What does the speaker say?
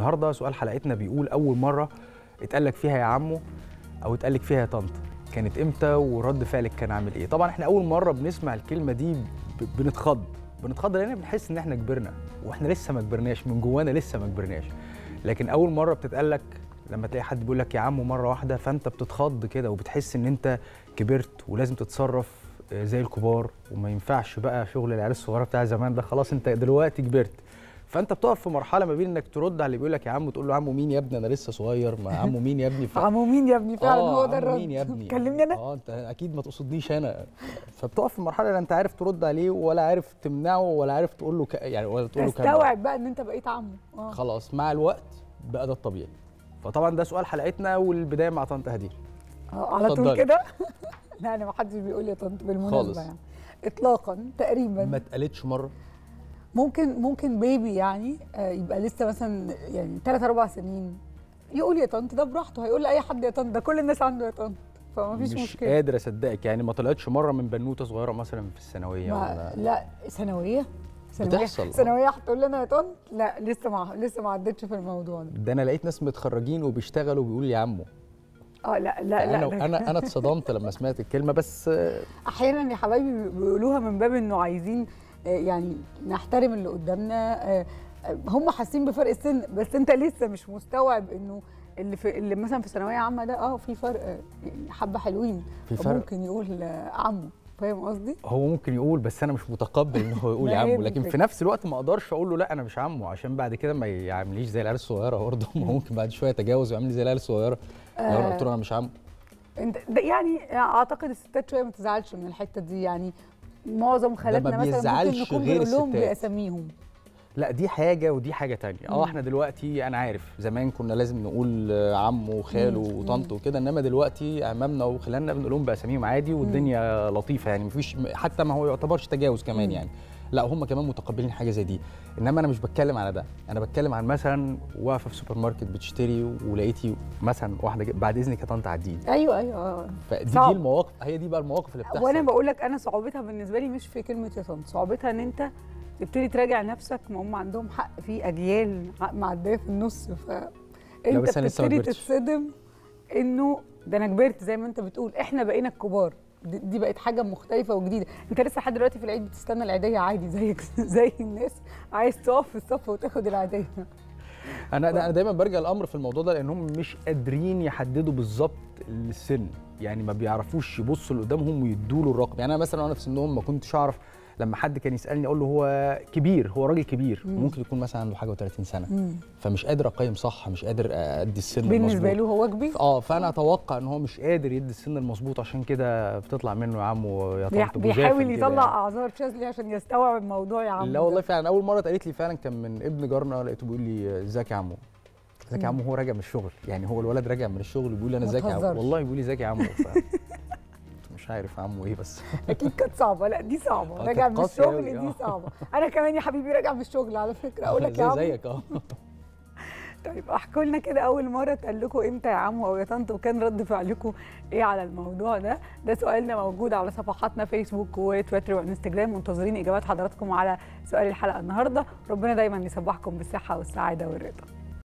النهارده سؤال حلقتنا بيقول اول مره اتقال لك فيها يا عمو او اتقال لك فيها يا طنط كانت امتى ورد فعلك كان عامل ايه طبعا احنا اول مره بنسمع الكلمه دي ب- بنتخض بنتخض لان بنحس ان احنا كبرنا واحنا لسه ما كبرناش من جوانا لسه ما كبرناش لكن اول مره بتتقال لك لما تلاقي حد بيقول لك يا عمو مره واحده فانت بتتخض كده وبتحس ان انت كبرت ولازم تتصرف آه، زي الكبار وما ينفعش بقى شغل العيال الصغيره بتاع زمان ده خلاص انت دلوقتي كبرت فانت بتقف في مرحله ما بين انك ترد على اللي بيقول لك يا عم تقول له عمو مين يا ابني انا لسه صغير ما عمو مين يا ابني ف... عمو مين يا ابني فعلا آه، هو ده عمو الرد مين يا ابني كلمني انا اه انت اكيد ما تقصدنيش انا فبتقف في مرحله لا انت عارف ترد عليه ولا عارف تمنعه ولا عارف تقول له ك... يعني ولا تقول له كلمه استوعب بقى ان انت بقيت عمو اه خلاص مع الوقت بقى ده الطبيعي فطبعا ده سؤال حلقتنا والبدايه مع طنط هدير آه، على طول اتفضلي. كده لا انا ما حدش بيقول لي يا طنط بالمناسبه خالص. يعني اطلاقا تقريبا ما اتقالتش مره ممكن ممكن بيبي يعني آه، يبقى لسه مثلا يعني 3 4 سنين يقول يا طنط ده براحته هيقول لاي حد يا طنط ده كل الناس عنده يا طنط فما فيش مش مشكله قادر اصدقك يعني ما طلعتش مره من بنوته صغيره مثلا في الثانويه ما ولا لا ثانويه ثانويه بتحصل، آه. ثانويه هتقول لنا يا طنط لا لسه ما لسه ما عدتش في الموضوع ده ده انا لقيت ناس متخرجين وبيشتغلوا وبيقولوا يا عمو اه لا لا انا لا ده- انا انا اتصدمت لما سمعت الكلمه بس آه، احيانا يا حبايبي بيقولوها من باب انه عايزين آه، يعني نحترم اللي قدامنا آه، آه، هم حاسين بفرق السن بس انت لسه مش مستوعب انه اللي في اللي مثلا في ثانويه عامه ده اه في فرق آه، يعني حبه حلوين في فرق. ممكن يقول آه، عمو فاهم قصدي؟ هو ممكن يقول بس انا مش متقبل ان هو يقول ما يا هي عمو دي لكن في الفكرة. نفس الوقت ما اقدرش اقول له لا انا مش عمو عشان بعد كده ما يعامليش زي العيال الصغيره برضه ما هو ممكن بعد شويه يتجاوز ويعاملني زي العيال الصغيره لو انا قلت له انا مش عمو انت ده يعني اعتقد الستات شويه ما تزعلش من الحته دي يعني معظم خالاتنا مثلا ممكن بيزعلش نكون غير بنقول لهم الستات. باساميهم لا دي حاجه ودي حاجه تانية مم. اه احنا دلوقتي انا عارف زمان كنا لازم نقول آه، عمو وخاله مم. وطنط وكده انما دلوقتي عمامنا وخلاننا بنقول لهم باساميهم عادي والدنيا لطيفه يعني مفيش حتى ما هو يعتبرش تجاوز كمان مم. يعني لا هم كمان متقبلين حاجه زي دي انما انا مش بتكلم على ده انا بتكلم عن مثلا واقفه في سوبر ماركت بتشتري ولقيتي مثلا واحده جا- بعد اذنك يا طنط عديني ايوه ايوه آه. فدي دي صعب. المواقف هي دي بقى المواقف اللي بتحصل وانا بقول لك انا صعوبتها بالنسبه لي مش في كلمه يا طنط صعوبتها ان انت تبتدي تراجع نفسك ما هم عندهم حق في اجيال ع- معديه في النص ف انت بس أنا لسه ما بتبتدي كبرتش. تتصدم انه ده انا كبرت زي ما انت بتقول احنا بقينا الكبار دي دي بقت حاجه مختلفه وجديده انت لسه لحد دلوقتي في العيد بتستنى العيديه عادي زيك زي الناس عايز تقف في الصف وتاخد العيديه انا انا دايما برجع الامر في الموضوع ده لانهم مش قادرين يحددوا بالظبط السن يعني ما بيعرفوش يبصوا لقدامهم ويدوا له الرقم يعني انا مثلا وانا في سنهم ما كنتش اعرف لما حد كان يسالني اقول له هو كبير هو راجل كبير مم. ممكن يكون مثلا عنده حاجه و30 سنه فمش قادر اقيم صح مش قادر ادي السن بالنسبه المظبوط. له هو كبير اه فانا اتوقع ان هو مش قادر يدي السن المظبوط عشان كده بتطلع منه يا عم يا بيح- طنط بيحاول جزافل كده يطلع يعني. اعذار شاذلي عشان يستوعب الموضوع يا عم لا ده. والله فعلا اول مره اتقالت لي فعلا كان من ابن جارنا لقيته بيقول لي ازيك يا عمو ازيك يا عمو هو راجع من الشغل يعني هو الولد راجع من الشغل بيقول لي انا ما ازيك يا عمو تهزرش. والله بيقول لي ازيك يا عمو ف- مش عارف عمو ايه بس اكيد كانت صعبه لا دي صعبه آه، راجع كانت من قاسية الشغل أوي، دي آه. صعبه انا كمان يا حبيبي راجع من الشغل على فكره اقول لك يا زي عم زيك اه طيب احكوا لنا كده اول مره اتقال لكم امتى يا عمو او يا طنط وكان رد فعلكم ايه على الموضوع ده ده سؤالنا موجود على صفحاتنا فيسبوك وتويتر وانستجرام منتظرين اجابات حضراتكم على سؤال الحلقه النهارده ربنا دايما يصبحكم بالصحه والسعاده والرضا